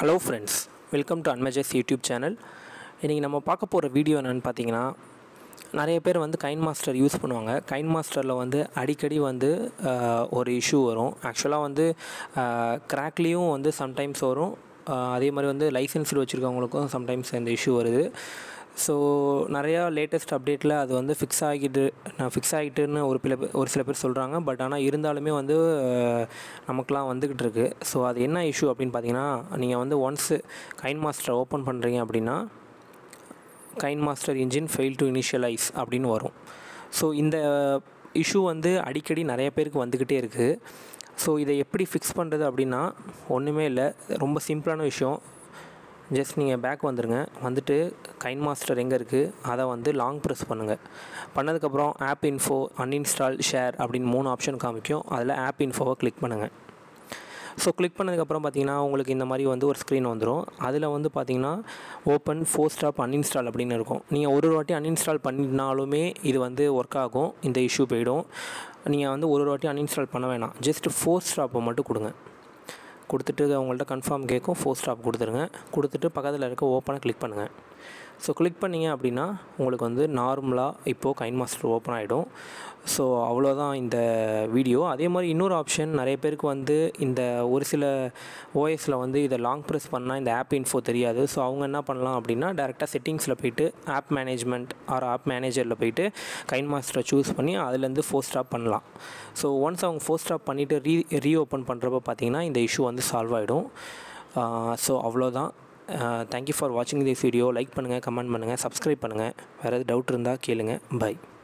hello friends welcome to அன்மஜஸ் YouTube channel இன்றைக்கி நம்ம பார்க்க போகிற வீடியோ என்னென்னு பார்த்தீங்கன்னா நிறைய பேர் வந்து கைன் மாஸ்டர் யூஸ் பண்ணுவாங்க கைன் மாஸ்டரில் வந்து அடிக்கடி வந்து ஆஹ், ஒரு இஷ்யூ வரும் ஆக்சுவலாக வந்து கிராக்லேயும் வந்து சம்டைம்ஸ் வரும் ஆஹ், அதே மாதிரி வந்து லைசன்ஸில் வச்சுருக்கவங்களுக்கும் சம்டைம்ஸ் இந்த இஷ்யூ வருது ஸோ நிறையா லேட்டஸ்ட் அப்டேட்டில் அது வந்து ஃபிக்ஸ் ஆகிட்டு நான் ஃபிக்ஸ் ஆகிட்டுன்னு ஒரு சில பேர் ஒரு சில பேர் சொல்கிறாங்க பட் ஆனால் இருந்தாலுமே வந்து அஹ், நமக்கெலாம் வந்துக்கிட்டு இருக்கு ஸோ அது என்ன இஷ்யூ அப்படின்னு பார்த்தீங்கன்னா நீங்கள் வந்து ஒன்ஸு கைன் மாஸ்டர் ஓப்பன் பண்ணுறீங்க அப்படின்னா KineMaster engine fail to initialize அப்படின்னு வரும் ஸோ இந்த இஷ்யூ வந்து அடிக்கடி நிறைய பேருக்கு வந்துக்கிட்டே இருக்குது ஸோ இதை எப்படி ஃபிக்ஸ் பண்ணுறது அப்படின்னா ஒன்றுமே இல்லை ரொம்ப சிம்பிளான விஷயம் ஜஸ்ட் நீங்கள் பேக் வந்துடுங்க வந்துட்டு கைன் மாஸ்டர் எங்கே இருக்குது அதை வந்து லாங் ப்ரெஸ் பண்ணுங்கள் பண்ணதுக்கப்புறம் ஆப் இன்ஃபோ அன்இன்ஸ்டால் ஷேர் அப்படின்னு மூணு ஆப்ஷன் காமிக்கும் அதில் ஆப் இன்ஃபோவை கிளிக் பண்ணுங்கள் ஸோ கிளிக் பண்ணதுக்கப்புறம் பார்த்தீங்கன்னா உங்களுக்கு இந்த மாதிரி வந்து ஒரு ஸ்க்ரீன் வந்துடும் அதில் வந்து பார்த்தீங்கன்னா ஓப்பன் ஃபோர் ஸ்டாப் அன்இன்ஸ்டால் அப்படின்னு இருக்கும் நீங்கள் ஒரு ஒரு வாட்டி அன்இன்ஸ்டால் பண்ணினாலுமே இது வந்து ஒர்க் ஆகும் இந்த இஷ்யூ போயிடும் நீங்கள் வந்து ஒரு ஒரு வாட்டி அன்இன்ஸ்டால் பண்ண வேணாம் ஜஸ்ட் ஃபோர் ஸ்டாப்பை மட்டும் கொடுங்க கொடுத்துட்டு அவங்கள்ட்ட கன்ஃபார்ம் கேட்கும் ஃபோர் ஸ்டாப் கொடுத்துருங்க கொடுத்துட்டு பக்கத்தில் இருக்க ஓப்பனை கிளிக் பண்ணுங்கள் ஸோ கிளிக் பண்ணீங்க அப்படின்னா உங்களுக்கு வந்து நார்மலாக இப்போது கைன் மாஸ்டர் ஓப்பன் ஆகிடும் ஸோ அவ்வளோதான் இந்த வீடியோ அதே மாதிரி இன்னொரு ஆப்ஷன் நிறைய பேருக்கு வந்து இந்த ஒரு சில ஓஎஸில் வந்து இதை லாங் ப்ரெஸ் பண்ணால் இந்த ஆப் இன்ஃபோ தெரியாது ஸோ அவங்க என்ன பண்ணலாம் அப்படின்னா டேரெக்டாக செட்டிங்ஸில் போயிட்டு ஆப் மேனேஜ்மெண்ட் ஆர் ஆப் மேனேஜரில் போயிட்டு கைன் மாஸ்டரை சூஸ் பண்ணி அதுலேருந்து ஃபோர் ஸ்டாப் பண்ணலாம் ஸோ ஒன்ஸ் அவங்க ஃபோர் ஸ்டாப் பண்ணிவிட்டு ரீ ரீஓப்பன் பண்ணுறப்ப பார்த்தீங்கன்னா இந்த இஷ்யூ வந்து சால்வ் ஆகிடும் ஸோ அவ்வளோதான் தேங்க்யூ ஃபார் வாட்சிங் திஸ் வீடியோ லைக் பண்ணுங்கள் கமெண்ட் பண்ணுங்கள் சப்ஸ்கிரைப் பண்ணுங்கள் வேறு எதாவது டவுட் இருந்தால் கேளுங்க பை